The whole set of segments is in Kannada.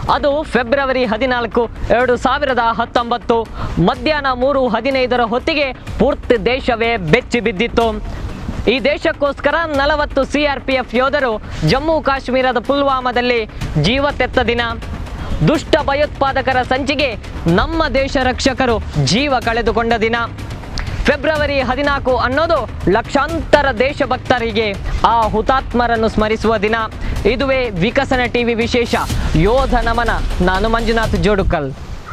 ಅದು ಫೆಬ್ರವರಿ ಹದಿನಾಲ್ಕು ಎರಡು ಸಾವಿರದ ಹತ್ತೊಂಬತ್ತು ಮಧ್ಯಾಹ್ನ ಮೂರು ಹದಿನೈದರ ಹೊತ್ತಿಗೆ ಪೂರ್ತಿ ದೇಶವೇ ಬೆಚ್ಚಿ ಬಿದ್ದಿತ್ತು ಈ ದೇಶಕ್ಕೋಸ್ಕರ ನಲವತ್ತು ಸಿ ಆರ್ ಪಿ ಎಫ್ ಯೋಧರು ಜಮ್ಮು ಕಾಶ್ಮೀರದ ಪುಲ್ವಾಮಾದಲ್ಲಿ ಜೀವ ತೆತ್ತ ದಿನ ದುಷ್ಟ ಭಯೋತ್ಪಾದಕರ ಸಂಚಿಗೆ ನಮ್ಮ ದೇಶ ರಕ್ಷಕರು ಜೀವ ಕಳೆದುಕೊಂಡ ದಿನ ಫೆಬ್ರವರಿ ಹದಿನಾಲ್ಕು ಅನ್ನೋದು ಲಕ್ಷಾಂತರ ದೇಶಭಕ್ತರಿಗೆ ಆ ಹುತಾತ್ಮರನ್ನು ಸ್ಮರಿಸುವ ದಿನ ಇದುವೇ ವಿಕಸನ ಟಿವಿ ವಿಶೇಷ ಯೋಧ ನಮನ ನಾನು ಮಂಜುನಾಥ್ ಜೋಡುಕಲ್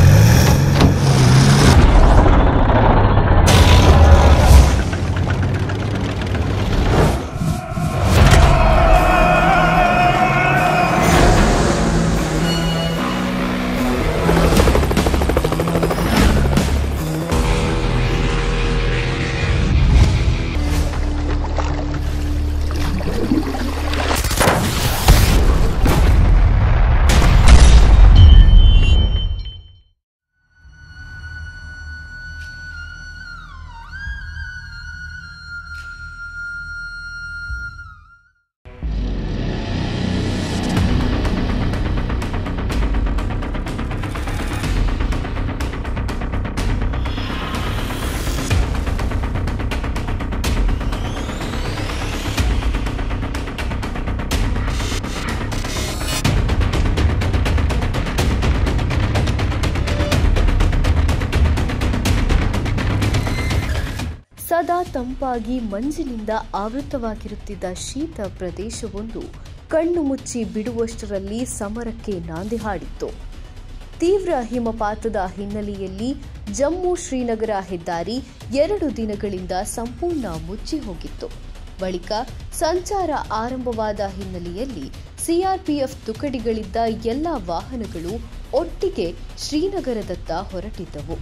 ಸದಾ ತಂಪಾಗಿ ಮಂಜಿನಿಂದ ಆವೃತವಾಗಿರುತ್ತಿದ್ದ ಶೀತ ಪ್ರದೇಶವೊಂದು ಕಣ್ಣು ಮುಚ್ಚಿ ಬಿಡುವಷ್ಟರಲ್ಲಿ ಸಮರಕ್ಕೆ ನಾಂದಿ ಹಾಡಿತ್ತು ತೀವ್ರ ಹಿಮಪಾತದ ಹಿನ್ನೆಲೆಯಲ್ಲಿ ಜಮ್ಮು ಶ್ರೀನಗರ ಹೆದ್ದಾರಿ ಎರಡು ದಿನಗಳಿಂದ ಸಂಪೂರ್ಣ ಮುಚ್ಚಿ ಹೋಗಿತ್ತು ಬಳಿಕ ಸಂಚಾರ ಆರಂಭವಾದ ಹಿನ್ನೆಲೆಯಲ್ಲಿ ಸಿಆರ್ಪಿಎಫ್ ತುಕಡಿಗಳಿದ್ದ ಎಲ್ಲ ವಾಹನಗಳು ಒಟ್ಟಿಗೆ ಶ್ರೀನಗರದತ್ತ ಹೊರಟಿದ್ದವು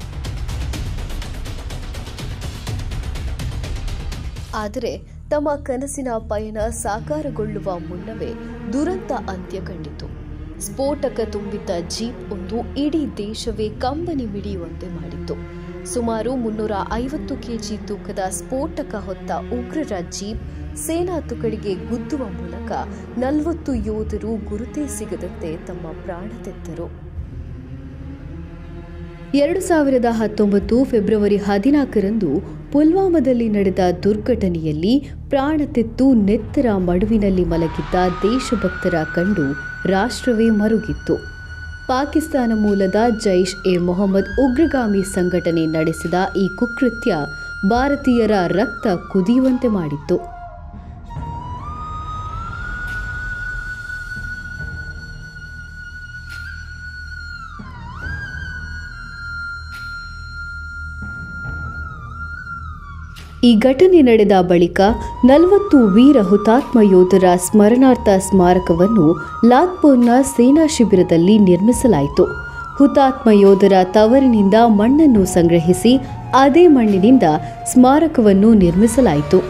ಆದರೆ ತಮ್ಮ ಕನಸಿನ ಪಯಣ ಸಾಕಾರಗೊಳ್ಳುವ ಮುನ್ನವೇ ದುರಂತ ಅಂತ್ಯ ಕಂಡಿತು ಸ್ಫೋಟಕ ತುಂಬಿದ್ದ ಜೀಪ್ ಒಂದು ಇಡೀ ದೇಶವೇ ಕಂಬನಿ ಮಿಡಿಯುವಂತೆ ಮಾಡಿತು ಸುಮಾರು ಮುನ್ನೂರ ಐವತ್ತು ಕೆಜಿ ತೂಕದ ಸ್ಫೋಟಕ ಹೊತ್ತ ಉಗ್ರರ ಜೀಪ್ ಸೇನಾ ತುಕಡಿಗೆ ಗುದ್ದುವ ಮೂಲಕ ನಲವತ್ತು ಯೋಧರು ಗುರುತೇ ಸಿಗದಂತೆ ತಮ್ಮ ಪ್ರಾಣ ತೆತ್ತರು ಎರಡು ಸಾವಿರದ ಹತ್ತೊಂಬತ್ತು ಫೆಬ್ರವರಿ ಹದಿನಾಲ್ಕರಂದು ಪುಲ್ವಾಮಾದಲ್ಲಿ ನಡೆದ ದುರ್ಘಟನೆಯಲ್ಲಿ ಪ್ರಾಣ ತೆತ್ತು ನೆತ್ತರ ಮಡುವಿನಲ್ಲಿ ಮಲಗಿದ್ದ ದೇಶಭಕ್ತರ ಕಂಡು ರಾಷ್ಟ್ರವೇ ಮರುಗಿತ್ತು ಪಾಕಿಸ್ತಾನ ಮೂಲದ ಜೈಷ್ ಎ ಮೊಹಮ್ಮದ್ ಉಗ್ರಗಾಮಿ ಸಂಘಟನೆ ನಡೆಸಿದ ಈ ಕುಕೃತ್ಯ ಭಾರತೀಯರ ರಕ್ತ ಕುದಿಯುವಂತೆ ಮಾಡಿತ್ತು ಈ ಘಟನೆ ನಡೆದ ಬಳಿಕ ನಲವತ್ತು ವೀರ ಹುತಾತ್ಮ ಯೋಧರ ಸ್ಮರಣಾರ್ಥ ಸ್ಮಾರಕವನ್ನು ಲಾತ್ಪುರ್ನ ಸೇನಾ ಶಿಬಿರದಲ್ಲಿ ನಿರ್ಮಿಸಲಾಯಿತು ಹುತಾತ್ಮ ಯೋಧರ ತವರಿನಿಂದ ಮಣ್ಣನ್ನು ಸಂಗ್ರಹಿಸಿ ಅದೇ ಮಣ್ಣಿನಿಂದ ಸ್ಮಾರಕವನ್ನು ನಿರ್ಮಿಸಲಾಯಿತು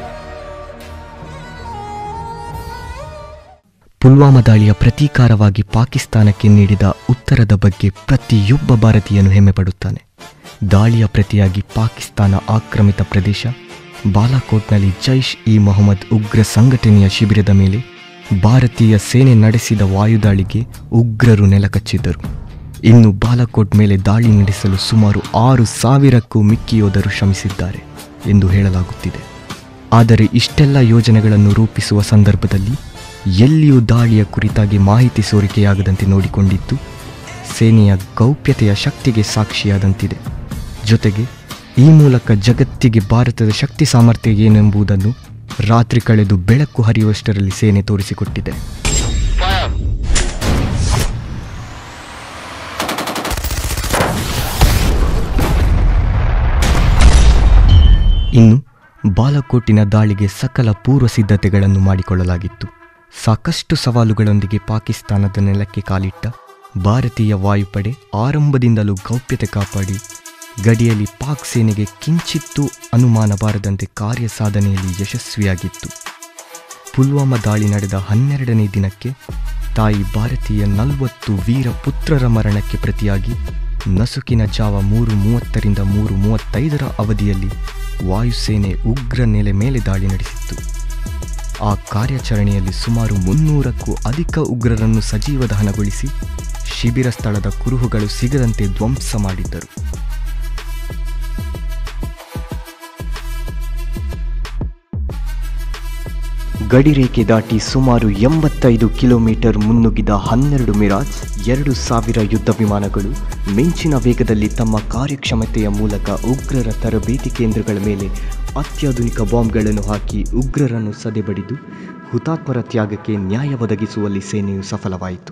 ಪುಲ್ವಾಮಾ ದಾಳಿಯ ಪ್ರತೀಕಾರವಾಗಿ ಪಾಕಿಸ್ತಾನಕ್ಕೆ ನೀಡಿದ ಉತ್ತರದ ಬಗ್ಗೆ ಪ್ರತಿಯೊಬ್ಬ ಭಾರತೀಯನು ಹೆಮ್ಮೆಪಡುತ್ತಾನೆ ದಾಳಿಯ ಪ್ರತಿಯಾಗಿ ಪಾಕಿಸ್ತಾನ ಆಕ್ರಮಿತ ಪ್ರದೇಶ ಬಾಲಾಕೋಟ್ನಲ್ಲಿ ಜೈಷ್ ಇ ಮೊಹಮ್ಮದ್ ಉಗ್ರ ಸಂಘಟನೆಯ ಶಿಬಿರದ ಮೇಲೆ ಭಾರತೀಯ ಸೇನೆ ನಡೆಸಿದ ವಾಯುದಾಳಿಗೆ ಉಗ್ರರು ನೆಲಕಚ್ಚಿದ್ದರು ಇನ್ನು ಬಾಲಾಕೋಟ್ ಮೇಲೆ ದಾಳಿ ನಡೆಸಲು ಸುಮಾರು ಆರು ಸಾವಿರಕ್ಕೂ ಮಿಕ್ಕಿ ಯೋಧರು ಶ್ರಮಿಸಿದ್ದಾರೆ ಎಂದು ಹೇಳಲಾಗುತ್ತಿದೆ ಆದರೆ ಇಷ್ಟೆಲ್ಲ ಯೋಜನೆಗಳನ್ನು ರೂಪಿಸುವ ಸಂದರ್ಭದಲ್ಲಿ ಎಲ್ಲಿಯೂ ದಾಳಿಯ ಕುರಿತಾಗಿ ಮಾಹಿತಿ ಸೋರಿಕೆಯಾಗದಂತೆ ನೋಡಿಕೊಂಡಿದ್ದು ಸೇನೆಯ ಗೌಪ್ಯತೆಯ ಶಕ್ತಿಗೆ ಸಾಕ್ಷಿಯಾದಂತಿದೆ ಜೊತೆಗೆ ಈ ಮೂಲಕ ಜಗತ್ತಿಗೆ ಭಾರತದ ಶಕ್ತಿ ಸಾಮರ್ಥ್ಯ ಏನೆಂಬುದನ್ನು ರಾತ್ರಿ ಕಳೆದು ಬೆಳಕು ಹರಿಯುವಷ್ಟರಲ್ಲಿ ಸೇನೆ ತೋರಿಸಿಕೊಟ್ಟಿದೆ ಇನ್ನು ಬಾಲಕೋಟಿನ ದಾಳಿಗೆ ಸಕಲ ಪೂರ್ವ ಸಿದ್ಧತೆಗಳನ್ನು ಮಾಡಿಕೊಳ್ಳಲಾಗಿತ್ತು ಸಾಕಷ್ಟು ಸವಾಲುಗಳೊಂದಿಗೆ ಪಾಕಿಸ್ತಾನದ ನೆಲಕ್ಕೆ ಕಾಲಿಟ್ಟ ಭಾರತೀಯ ವಾಯುಪಡೆ ಆರಂಭದಿಂದಲೂ ಗೌಪ್ಯತೆ ಕಾಪಾಡಿ ಗಡಿಯಲ್ಲಿ ಪಾಕ್ ಸೇನೆಗೆ ಕಿಂಚಿತ್ತೂ ಅನುಮಾನ ಬಾರದಂತೆ ಕಾರ್ಯ ಸಾಧನೆಯಲ್ಲಿ ಯಶಸ್ವಿಯಾಗಿತ್ತು ಪುಲ್ವಾಮಾ ದಾಳಿ ನಡೆದ ಹನ್ನೆರಡನೇ ದಿನಕ್ಕೆ ತಾಯಿ ಭಾರತೀಯ ನಲವತ್ತು ವೀರ ಪುತ್ರರ ಮರಣಕ್ಕೆ ಪ್ರತಿಯಾಗಿ ನಸುಕಿನ ಜಾವ ಮೂರು ಮೂವತ್ತರಿಂದ ಮೂರು ಮೂವತ್ತೈದರ ಅವಧಿಯಲ್ಲಿ ವಾಯುಸೇನೆ ಉಗ್ರ ನೆಲೆ ಮೇಲೆ ದಾಳಿ ನಡೆಸಿತ್ತು ಆ ಕಾರ್ಯಾಚರಣೆಯಲ್ಲಿ ಸುಮಾರು ಮುನ್ನೂರಕ್ಕೂ ಅಧಿಕ ಉಗ್ರರನ್ನು ಸಜೀವ ದಹನಗೊಳಿಸಿ ಶಿಬಿರ ಸ್ಥಳದ ಕುರುಹುಗಳು ಸಿಗದಂತೆ ಧ್ವಂಸ ಮಾಡಿದ್ದರು ಗಡಿರೇಖೆ ದಾಟಿ ಸುಮಾರು ಎಂಬತ್ತೈದು ಕಿಲೋಮೀಟರ್ ಮುನ್ನುಗ್ಗಿದ ಹನ್ನೆರಡು ಮಿರಾಜ್ ಎರಡು ಸಾವಿರ ಯುದ್ಧ ವಿಮಾನಗಳು ಮಿಂಚಿನ ವೇಗದಲ್ಲಿ ತಮ್ಮ ಕಾರ್ಯಕ್ಷಮತೆಯ ಮೂಲಕ ಉಗ್ರರ ತರಬೇತಿ ಕೇಂದ್ರಗಳ ಮೇಲೆ ಅತ್ಯಾಧುನಿಕ ಬಾಂಬ್ಗಳನ್ನು ಹಾಕಿ ಉಗ್ರರನ್ನು ಸದೆಬಡಿದು ಹುತಾತ್ಮರ ತ್ಯಾಗಕ್ಕೆ ನ್ಯಾಯ ಒದಗಿಸುವಲ್ಲಿ ಸೇನೆಯು ಸಫಲವಾಯಿತು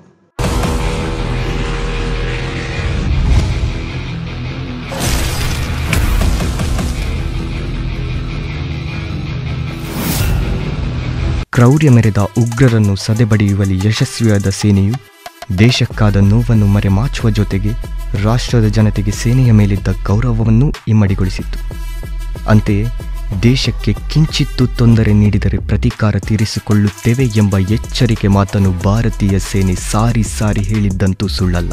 ಕ್ರೌರ್ಯ ಮೆರೆದ ಉಗ್ರರನ್ನು ಸದೆಬಡಿಯುವಲ್ಲಿ ಯಶಸ್ವಿಯಾದ ಸೇನೆಯು ದೇಶಕ್ಕಾದ ನೋವನ್ನು ಮರೆಮಾಚುವ ಜೊತೆಗೆ ರಾಷ್ಟ್ರದ ಜನತೆಗೆ ಸೇನೆಯ ಮೇಲಿದ್ದ ಗೌರವವನ್ನೂ ಇಮ್ಮಡಿಗೊಳಿಸಿತು ಅಂತೆಯೇ ದೇಶಕ್ಕೆ ಕಿಂಚಿತ್ತು ತೊಂದರೆ ನೀಡಿದರೆ ಪ್ರತೀಕಾರ ತೀರಿಸಿಕೊಳ್ಳುತ್ತೇವೆ ಎಂಬ ಎಚ್ಚರಿಕೆ ಮಾತನ್ನು ಭಾರತೀಯ ಸೇನೆ ಸಾರಿ ಸಾರಿ ಹೇಳಿದ್ದಂತೂ ಸುಳ್ಳಲ್ಲ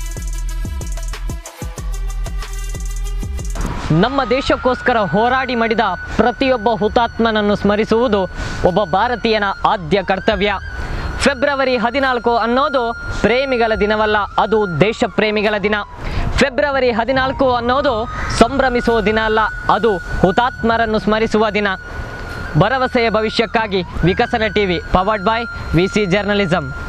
ನಮ್ಮ ದೇಶಕ್ಕೋಸ್ಕರ ಹೋರಾಡಿ ಮಡಿದ ಪ್ರತಿಯೊಬ್ಬ ಹುತಾತ್ಮನನ್ನು ಸ್ಮರಿಸುವುದು ಒಬ್ಬ ಭಾರತೀಯನ ಆದ್ಯ ಕರ್ತವ್ಯ ಫೆಬ್ರವರಿ ಹದಿನಾಲ್ಕು ಅನ್ನೋದು ಪ್ರೇಮಿಗಳ ದಿನವಲ್ಲ ಅದು ದೇಶ ಪ್ರೇಮಿಗಳ ದಿನ ಫೆಬ್ರವರಿ ಹದಿನಾಲ್ಕು ಅನ್ನೋದು ಸಂಭ್ರಮಿಸುವ ದಿನ ಅಲ್ಲ ಅದು ಹುತಾತ್ಮರನ್ನು ಸ್ಮರಿಸುವ ದಿನ ಭರವಸೆಯ ಭವಿಷ್ಯಕ್ಕಾಗಿ Vikasana TV powered by V C journalism